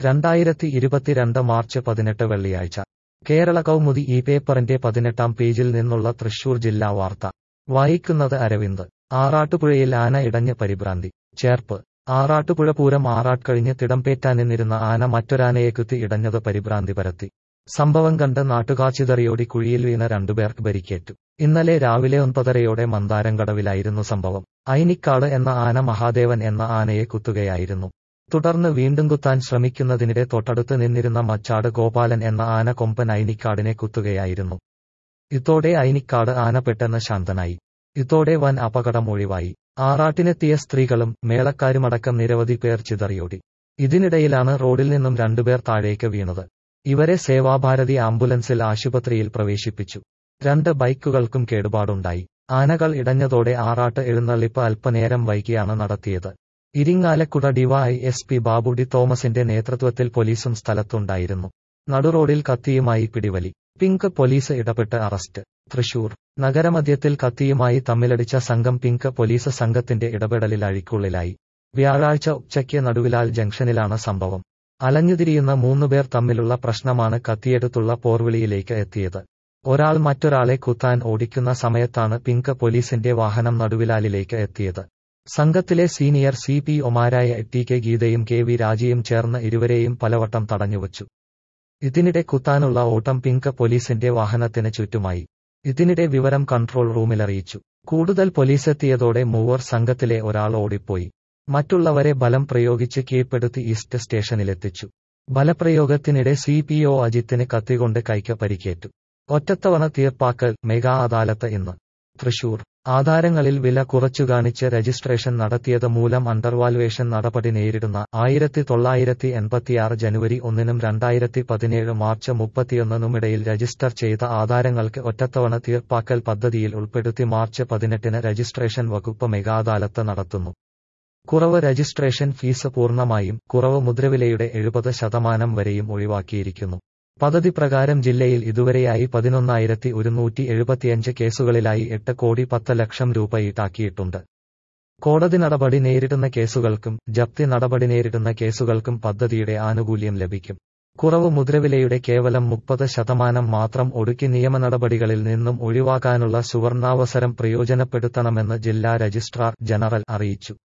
രണ്ടായിരത്തി ഇരുപത്തിരണ്ട് മാർച്ച് പതിനെട്ട് വെള്ളിയാഴ്ച കേരള കൗമുദി ഈ പേപ്പറിന്റെ പതിനെട്ടാം പേജിൽ നിന്നുള്ള തൃശൂർ ജില്ലാ വാർത്ത വായിക്കുന്നത് അരവിന്ദ് ആറാട്ടുപുഴയിൽ ആന ഇടഞ്ഞ് പരിഭ്രാന്തി ചേർപ്പ് ആറാട്ടുപുഴ പൂരം ആറാട്ട് തിടംപേറ്റാനിന്നിരുന്ന ആന മറ്റൊരാനയെ കുത്തി ഇടഞ്ഞത് പരിഭ്രാന്തി പരത്തി സംഭവം കണ്ട് നാട്ടുകാർ ചിതറിയോടി കുഴിയിൽ വീണ രണ്ടുപേർക്ക് പരിക്കേറ്റു ഇന്നലെ രാവിലെ ഒൻപതരയോടെ മന്ദാരംകടവിലായിരുന്നു സംഭവം ഐനിക്കാട് എന്ന ആന മഹാദേവൻ എന്ന ആനയെ കുത്തുകയായിരുന്നു തുടർന്ന് വീണ്ടും കുത്താൻ ശ്രമിക്കുന്നതിനിടെ തൊട്ടടുത്ത് നിന്നിരുന്ന മച്ചാട് ഗോപാലൻ എന്ന ആന കൊമ്പൻ ഐനിക്കാടിനെ കുത്തുകയായിരുന്നു ഇതോടെ ഐനിക്കാട് ആന പെട്ടെന്ന് ശാന്തനായി ഇതോടെ വൻ അപകടം ഒഴിവായി ആറാട്ടിനെത്തിയ സ്ത്രീകളും മേളക്കാരുമടക്കം നിരവധി പേർ ചിതറിയോടി ഇതിനിടയിലാണ് റോഡിൽ നിന്നും രണ്ടുപേർ താഴേക്ക് വീണത് ഇവരെ സേവാഭാരതി ആംബുലൻസിൽ ആശുപത്രിയിൽ പ്രവേശിപ്പിച്ചു രണ്ട് ബൈക്കുകൾക്കും കേടുപാടുണ്ടായി ആനകൾ ഇടഞ്ഞതോടെ ആറാട്ട് എഴുന്നള്ളിപ്പ് അല്പനേരം വൈകിയാണ് നടത്തിയത് Irinjalakuda DY S P Babu D തോമസിന്റെ നേതൃത്വത്തിൽ പോലീസും സ്ഥലത്തുണ്ടായിരുന്നു നടുറോഡിൽ കത്തിയുമായി പിടിവലി പിങ്ക് പോലീസ് ഇടപെട്ട് അറസ്റ്റ് തൃശൂർ നഗരമധ്യത്തിൽ കത്തിയുമായി തമ്മിലടിച്ച സംഘം പിങ്ക് പോലീസ് സംഘത്തിന്റെ ഇടപെടലിൽ അഴിക്കുള്ളിലായി വ്യാഴാഴ്ച ഉച്ചയ്ക്ക് നടുവിലാൽ ജംഗ്ഷനിലാണ് സംഭവം അലഞ്ഞുതിരിയുന്ന മൂന്നുപേർ തമ്മിലുള്ള പ്രശ്നമാണ് കത്തിയെടുത്തുള്ള പോർവിളിയിലേക്ക് എത്തിയത് ഒരാൾ മറ്റൊരാളെ കുത്താൻ ഓടിക്കുന്ന സമയത്താണ് പിങ്ക് പോലീസിന്റെ വാഹനം നടുവിലാലിലേക്ക് എത്തിയത് സംഘത്തിലെ സീനിയർ സി പി ഒമാരായ ടി കെ ഗീതയും കെ വി രാജിയും ചേർന്ന് ഇരുവരെയും പലവട്ടം തടഞ്ഞുവച്ചു ഇതിനിടെ കുത്താനുള്ള ഓട്ടം പിങ്ക് പോലീസിന്റെ വാഹനത്തിന് ചുറ്റുമായി ഇതിനിടെ വിവരം കൺട്രോൾ റൂമിലറിയിച്ചു കൂടുതൽ പോലീസെത്തിയതോടെ മൂവർ സംഘത്തിലെ ഒരാൾ ഓടിപ്പോയി മറ്റുള്ളവരെ ബലം പ്രയോഗിച്ച് കീഴ്പ്പെടുത്തി ഈസ്റ്റ് സ്റ്റേഷനിലെത്തിച്ചു ബലപ്രയോഗത്തിനിടെ സി പി ഒ അജിത്തിന് കത്തികൊണ്ട് കൈക്ക് പരിക്കേറ്റു ഒറ്റത്തവണ തീർപ്പാക്കൽ മെഗാ അദാലത്ത് ഇന്ന് തൃശൂർ ആധാരങ്ങളിൽ വില കുറച്ചു കാണിച്ച് രജിസ്ട്രേഷൻ നടത്തിയത് മൂലം അണ്ടർവാലുവേഷൻ നടപടി നേരിടുന്ന ആയിരത്തി തൊള്ളായിരത്തി എൺപത്തിയാറ് ജനുവരി ഒന്നിനും രണ്ടായിരത്തി പതിനേഴ് മാർച്ച് മുപ്പത്തിയൊന്നിനുമിടയിൽ രജിസ്റ്റർ ചെയ്ത ആധാരങ്ങൾക്ക് ഒറ്റത്തവണ തീർപ്പാക്കൽ പദ്ധതിയിൽ ഉൾപ്പെടുത്തി മാർച്ച് പതിനെട്ടിന് രജിസ്ട്രേഷൻ വകുപ്പ് മെഗാ അദാലത്ത് നടത്തുന്നു കുറവ് രജിസ്ട്രേഷൻ ഫീസ് പൂർണ്ണമായും കുറവ് മുദ്രവിലയുടെ എഴുപത് ശതമാനം വരെയും ഒഴിവാക്കിയിരിക്കുന്നു പദ്ധതി പ്രകാരം ജില്ലയിൽ ഇതുവരെയായി പതിനൊന്നായിരത്തി ഒരുന്നൂറ്റി എഴുപത്തിയഞ്ച് കേസുകളിലായി എട്ട് കോടി പത്ത് ലക്ഷം രൂപ ഈടാക്കിയിട്ടുണ്ട് കോടതി നടപടി നേരിടുന്ന കേസുകൾക്കും ജപ്തി നടപടി നേരിടുന്ന കേസുകൾക്കും പദ്ധതിയുടെ ആനുകൂല്യം ലഭിക്കും കുറവ് മുദ്രവിലയുടെ കേവലം മുപ്പത് ശതമാനം മാത്രം ഒടുക്കി നിയമ നടപടികളിൽ നിന്നും ഒഴിവാക്കാനുള്ള സുവർണാവസരം പ്രയോജനപ്പെടുത്തണമെന്ന് ജില്ലാ രജിസ്ട്രാർ ജനറൽ അറിയിച്ചു